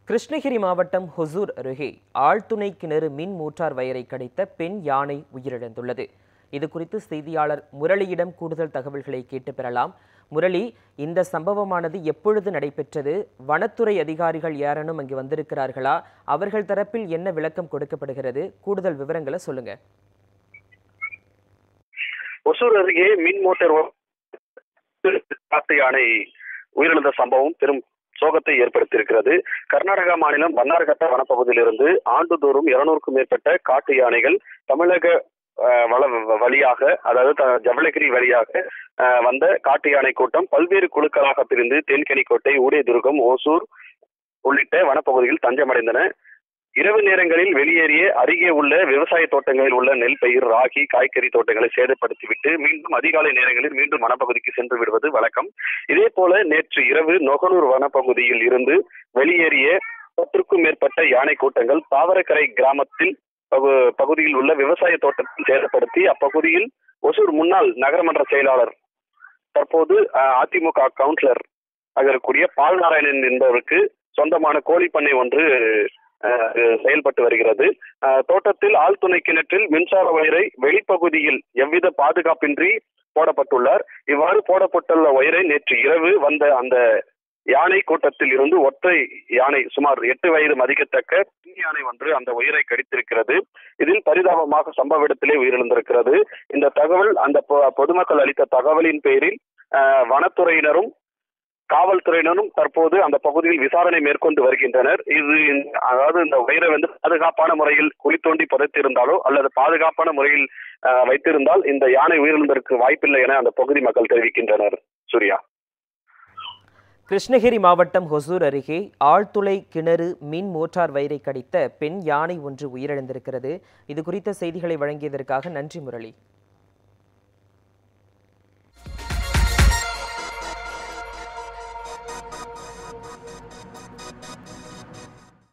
கிருஷ்ணகிரி மாவட்டம் ஹொசூர் அருகே ஆழ்துணை கிணறு மின் மோட்டார் வயரை கடித்த பெண் யானை உயிரிழந்துள்ளது இது குறித்து செய்தியாளர் முரளியிடம் கூடுதல் தகவல்களை கேட்டு பெறலாம் முரளி இந்த சம்பவமானது எப்பொழுது நடைபெற்றது வனத்துறை அதிகாரிகள் யாரேனும் அங்கு வந்திருக்கிறார்களா அவர்கள் தரப்பில் என்ன விளக்கம் கொடுக்கப்படுகிறது கூடுதல் விவரங்களை சொல்லுங்க ஒசூர் அருகே மின் மோட்டார் ஓ- காட்டு யானை உயிரிழந்த சம்பவம் பெரும் சோகத்தை ஏற்படுத்தியிருக்கிறது கர்நாடகா மாநிலம் பன்னார்கட்ட வனப்பகுதியிலிருந்து ஆண்டுதோறும் இருநூறுக்கும் மேற்பட்ட காட்டு யானைகள் தமிழக அஹ், வள வழியாக அதாவது த- ஜவளகிரி வழியாக அஹ், வந்த காட்டு யானை கூட்டம் பல்வேறு குழுக்களாக பிரிந்து தென்கனிக்கோட்டை ஊடேதுர்கம் ஓசூர் உள்ளிட்ட வனப்பகுதியில் தஞ்சமடைந்தன இரவு நேரங்களில் வெளியேறிய அருகே உள்ள விவசாய தோட்டங்களில் உள்ள நெல் பயிர் ராகி காய்கறி தோட்டங்களை சேதப்படுத்திவிட்டு மீண்டும் அதிகாலை நேரங்களில் மீண்டும் வனப்பகுதிக்கு சென்று விடுவது வழக்கம் இதே போல நேற்று இரவு நொகனூர் வனப்பகுதியில் இருந்து வெளியேறிய பத்திற்கும் மேற்பட்ட யானை கூட்டங்கள் தாவரக்கரை கிராமத்தில் பகு- பகுதியில் உள்ள விவசாய தோட்டத்தில் சேதப்படுத்தி அப்பகுதியில் ஒசூர் முன்னாள் நகரமன்ற செயலாளர் தற்போது அஹ், அதிமுக கவுன்சிலர் இருக்கக்கூடிய பால் நாராயணன் என்பவருக்கு சொந்தமான கோழி பண்ணை ஒன்று அஹ், செயல்பட்டு வருகிறது அஹ், தோட்டத்தில் ஆழ்துணை கிணற்றில் மின்சார வயரை வெளிப்பகுதியில் எவ்வித பாதுகாப்பின்றி போடப்பட்டுள்ளார் இவ்வாறு போடப்பட்டுள்ள ஒயரை நேற்று இரவு வந்த அந்த யானை கூட்டத்தில் இருந்து ஒற்றை யானை சுமார் எட்டு வயது மதிக்கத்தக்க பெண் யானை ஒன்று அந்த உயிரை கடித்திருக்கிறது இதில் பரிதாபமாக சம்பவ இடத்திலே உயிரிழந்திருக்கிறது இந்த தகவல் அந்த பொ- பொதுமக்கள் அளித்த தகவலின் பேரில் அஹ், வனத்துறையினரும் காவல்துறையினரும் தற்போது அந்த பகுதியில் விசாரணை மேற்கொண்டு வருகின்றனர் இது இந்த- அதாவது இந்த உயிரை வந்து பாதுகாப்பான முறையில் குழி தோண்டி புதைத்திருந்தாலோ அல்லது பாதுகாப்பான முறையில் அஹ், வைத்திருந்தால் இந்த யானை உயிரிழந்ததற்கு வாய்ப்பில்லை என அந்த பகுதி மக்கள் தெரிவிக்கின்றனர் சூர்யா கிருஷ்ணகிரி மாவட்டம் ஹொசூர் அருகே ஆழ்துளை கிணறு மின் மோட்டார் வயரை கடித்த பெண் யானை ஒன்று உயிரிழந்திருக்கிறது இது குறித்த செய்திகளை வழங்கியதற்காக நன்றி முரளி